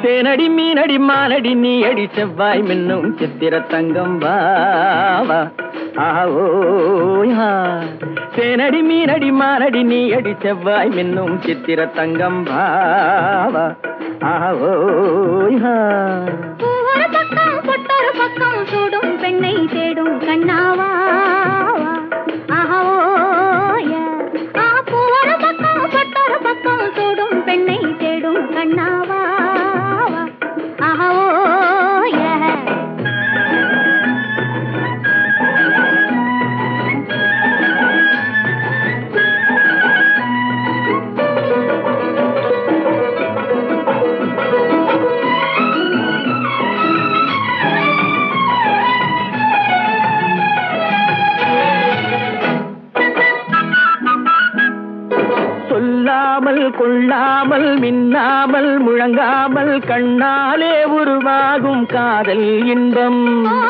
தேனடி மீனடி மானடி நீ அடி செவ்வாய் மின்னும் சித்திர தங்கம் வாவா ஆவோயா தேனடி மீனடி மானடி நீ அடி செவ்வாய் மின்னும் சித்திர தங்கம் வாவா ஆவோயா பூவொரு பக்கம் பொட்டொரு பக்கம் சூடும் பெண்ணை தேடும் கண்ணாவா ஆஹோய ஆ பூவொரு பக்கம் பொட்டொரு பக்கம் சூடும் பெண்ணை தேடும் கண்ணாவா ஆஹோய சொல்லாமல் கொள்ளாமல் மின்னாமல் முழங்காமல் கண்ணாலே உருவாகும் காதல் இன்பம்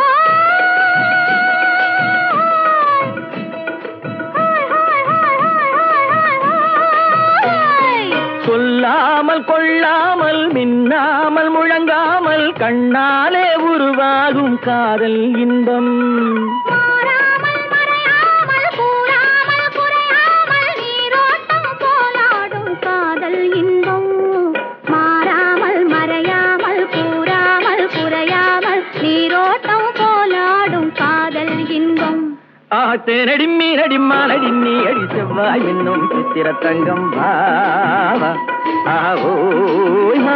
சொல்லாமல் கொள்ளாமல் மின்னாமல் முழங்காமல் கண்ணாலே உருவாகும் காதல் இன்பம் மாறாமல் மறையாமல் கூறாமல் குறையாமல் நீரோட்டம் போலாடும் காதல் இன்பம் மாறாமல் மறையாமல் கூறாமல் குறையாமல் நீரோட்டம் போலாடும் காதல் இன்பம் ஆ தேனடி மீனடி மானடி நீ அடி செவ்வாய் என்னும் சித்திர தங்கம் பாவா ஆவோயா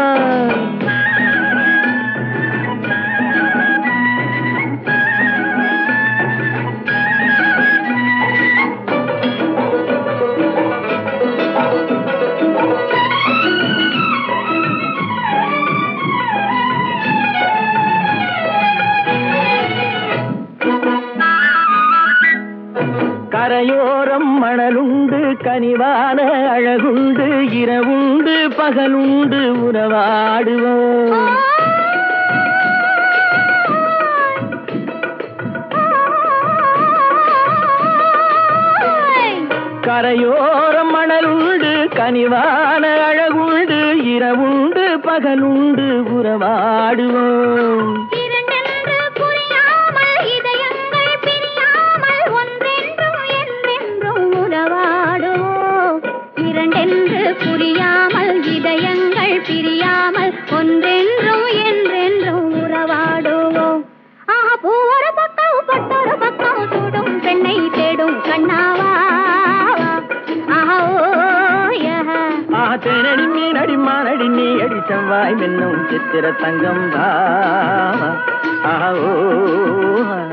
கரையோரம் மணலுண்டு கனிவான அழகுண்டு இரவுண்டு பகலுண்டு உறவாடுவோம் கரையோரம் மணலுண்டு கனிவான அழகுண்டு இரவுண்டு பகலுண்டு உறவாடுவோம் இரண்டென்று புரியாமல் இதயங்கள் பிரியாமல் ஒன்றென்றும் என்றென்றும் உறவாடுவோம் இரண்டென்று புரியாமல் இதயங்கள் பிரியாமல் ஒன்றென்றும் என்றென்றும் உறவாடுவோம் ஆஹா பூவொரு பக்கம் பொட்டொரு பக்கம் சூடும் பெண்ணை தேடும் கண்ணாவா ஆஹா ஓய ஆ தேனடி மீனடி மானடி நீ அடி செவ்வாய் மின்னும் சித்திர தங்கம் பாவா ஆவோ